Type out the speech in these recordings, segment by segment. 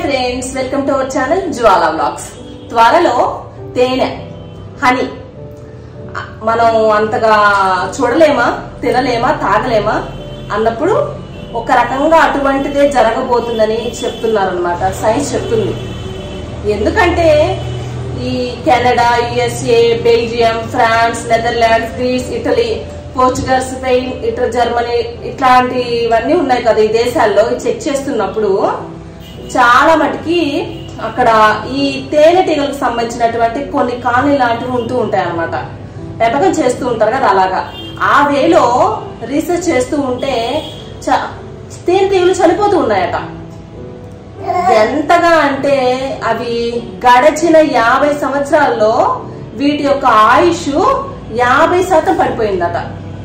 friends welcome to our channel Jwala blogs త్వరలో తేనె honey మనం అంతగా చూడలేమా తినలేమా తాగలేమా అన్నప్పుడు ఒక రకంగా అటువంటిదే జరగబోతుందని చెప్తున్నారు అనమాట సైన్స్ చెప్తుంది ఎందుకంటే ఈ Canada USA Belgium France Netherlands Greece Italy Portugal Spain Italy Germany ఇట్లాంటివన్నీ ఉన్నాయి కదా ఈ దేశాల్లో చెక్ చేస్తున్నప్పుడు చాలా మటుకి అక్కడ ఈ తేనెటీగలకు సంబంధించినటువంటి కొన్ని కాలనీ లాంటివి ఉంటూ ఉంటాయి అన్నమాట పెంపకం చేస్తూ ఉంటారు కదా అలాగా ఆ వేలో రీసెర్చ్ చేస్తూ ఉంటే చ- తేనెటీగలు చనిపోతూ ఉన్నాయట ఎంతగా అంటే అవి గడచిన యాభై సంవత్సరాల్లో వీటి యొక్క ఆయుష్ యాభై శాతం పడిపోయిందట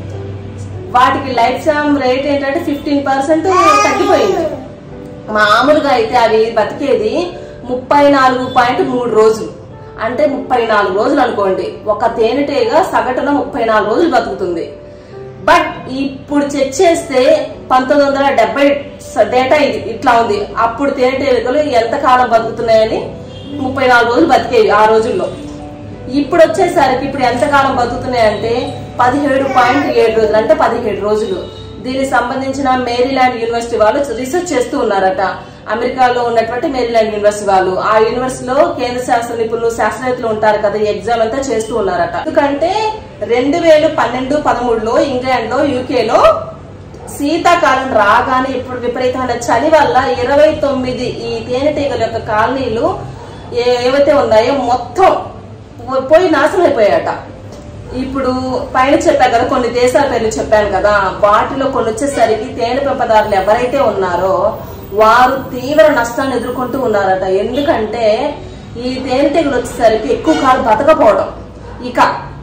వాటికి లైఫ్ టైమ్ రేట్ ఏంటంటే ఫిఫ్టీన్ పర్సెంట్ తగ్గిపోయింది మామూలుగా అయితే అవి బతికేది ముప్పై నాలుగు పాయింట్ మూడు రోజులు అంటే ముప్పై నాలుగు రోజులు అనుకోండి ఒక తేనెటీగ సగటున ముప్పై నాలుగు రోజులు బతుకుతుంది బట్ ఇప్పుడు చెక్ చేస్తే పంతొమ్మిది వందల డెబ్బై డేటా ఇది ఇట్లా ఉంది అప్పుడు తేనెటీగలు ఎంత కాలం బతుకుతున్నాయని ముప్పై నాలుగు రోజులు బతికేవి ఆ రోజుల్లో ఇప్పుడు వచ్చేసరికి ఇప్పుడు ఎంతకాలం బతుకుతున్నాయంటే పదిహేడు పాయింట్ ఏడు రోజులు అంటే పదిహేడు రోజులు దీనికి సంబంధించిన మేరీల్యాండ్ యూనివర్సిటీ వాళ్ళు రీసెర్చ్ చేస్తూ ఉన్నారట అమెరికాలో ఉన్నటువంటి మేరీల్యాండ్ యూనివర్సిటీ వాళ్ళు ఆ యూనివర్సిటీలో కేంద్ర శాస్త్ర నిపుణులు శాస్త్రవేత్తలు ఉంటారు కదా ఈ ఎగ్జామ్ అంతా చేస్తూ ఉన్నారట ఎందుకంటే రెండు వేలు పన్నెండు పదమూడులో ఇంగ్లాండ్ లో యూకేలో శీతాకాలం రాగానే ఇప్పుడు విపరీతమైన చలి వల్ల ఇరవై తొమ్మిది ఈ తేనెటీగల యొక్క కాలనీలు ఏ- ఏవైతే ఉన్నాయో మొత్తం పో- పోయి నాశనం అయిపోయాట ఇప్పుడు పైన చెప్పా కదా కొన్ని దేశాల పేర్లు చెప్పాను కదా వాటిలో కొన్ని వచ్చేసరికి తేనె పెంపదారులు ఎవరైతే ఉన్నారో వారు తీవ్ర నష్టాన్ని ఎదుర్కొంటూ ఉన్నారట ఎందుకంటే ఈ తేనెటీగలు వచ్చేసరికి ఎక్కువ కాలం బతకపోవడం ఇక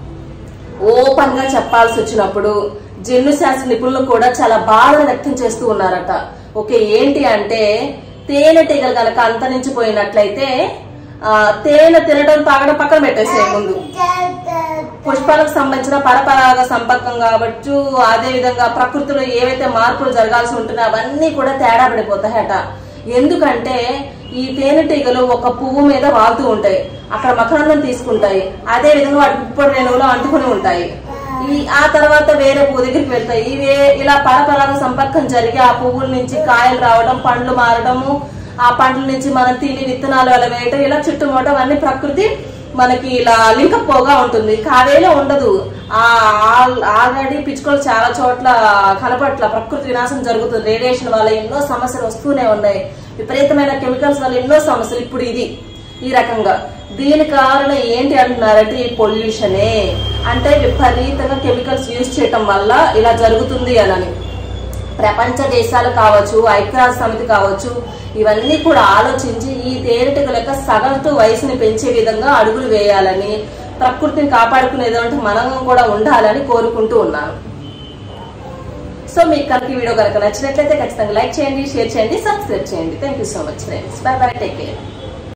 ఓపెన్ గా చెప్పాల్సి వచ్చినప్పుడు జన్యు శాస్త్ర నిపుణులు కూడా చాలా బాధను వ్యక్తం చేస్తూ ఉన్నారట ఓకే ఏంటి అంటే తేనెటీగలు గనక అంతరించిపోయినట్లయితే ఆ, తేనె తినడం తాగడం పక్కన పెట్టేసే ముందు పుష్పాలకు సంబంధించిన పరపరాగ సంపర్కం కావచ్చు అదే విధంగా ప్రకృతిలో ఏవైతే మార్పులు జరగాల్సి ఉంటున్నాయో అవన్నీ కూడా తేడా పడిపోతాయట ఎందుకంటే ఈ తేనెటీగలు ఒక పువ్వు మీద వాలుతూ ఉంటాయి అక్కడ మకరందం తీసుకుంటాయి అదే విధంగా వాటి పుప్పటి రేణువులో అంటుకుని ఉంటాయి ఈ ఆ తర్వాత వేరే పువ్వు దగ్గరికి వెళ్తాయి ఇవే ఇలా పరపరాగ సంపర్కం జరిగి ఆ పువ్వుల నుంచి కాయలు రావడం పండ్లు మారడము ఆ పండ్ల నుంచి మనం తిని విత్తనాలు అలా వేయటం ఇలా చుట్టుముట్టడం అన్ని ప్రకృతి మనకి ఇలా లింకప్ పోగా ఉంటుంది కావేలో ఉండదు ఆ ఆల్రెడీ పిచ్చుకలు చాలా చోట్ల కనపట్ల ప్రకృతి వినాశం జరుగుతుంది రేడియేషన్ వల్ల ఎన్నో సమస్యలు వస్తూనే ఉన్నాయి విపరీతమైన కెమికల్స్ వల్ల ఎన్నో సమస్యలు ఇప్పుడు ఇది ఈ రకంగా దీని కారణం ఏంటి అంటున్నారంటే ఈ పొల్యూషనే అంటే విపరీతంగా కెమికల్స్ యూజ్ చేయటం వల్ల ఇలా జరుగుతుంది అని ప్రపంచ దేశాలు కావచ్చు ఐక్యరాజ్య సమితి కావచ్చు ఇవన్నీ కూడా ఆలోచించి ఈ తేనెటీగల యొక్క సగటు వయసుని పెంచే విధంగా అడుగులు వేయాలని ప్రకృతిని కాపాడుకునేదంటే మనం కూడా ఉండాలని కోరుకుంటూ ఉన్నాను సో మీకు కనుక ఈ వీడియో కనుక నచ్చినట్లయితే ఖచ్చితంగా లైక్ చేయండి షేర్ చేయండి సబ్స్క్రైబ్ చేయండి thank you so much friends bye bye take care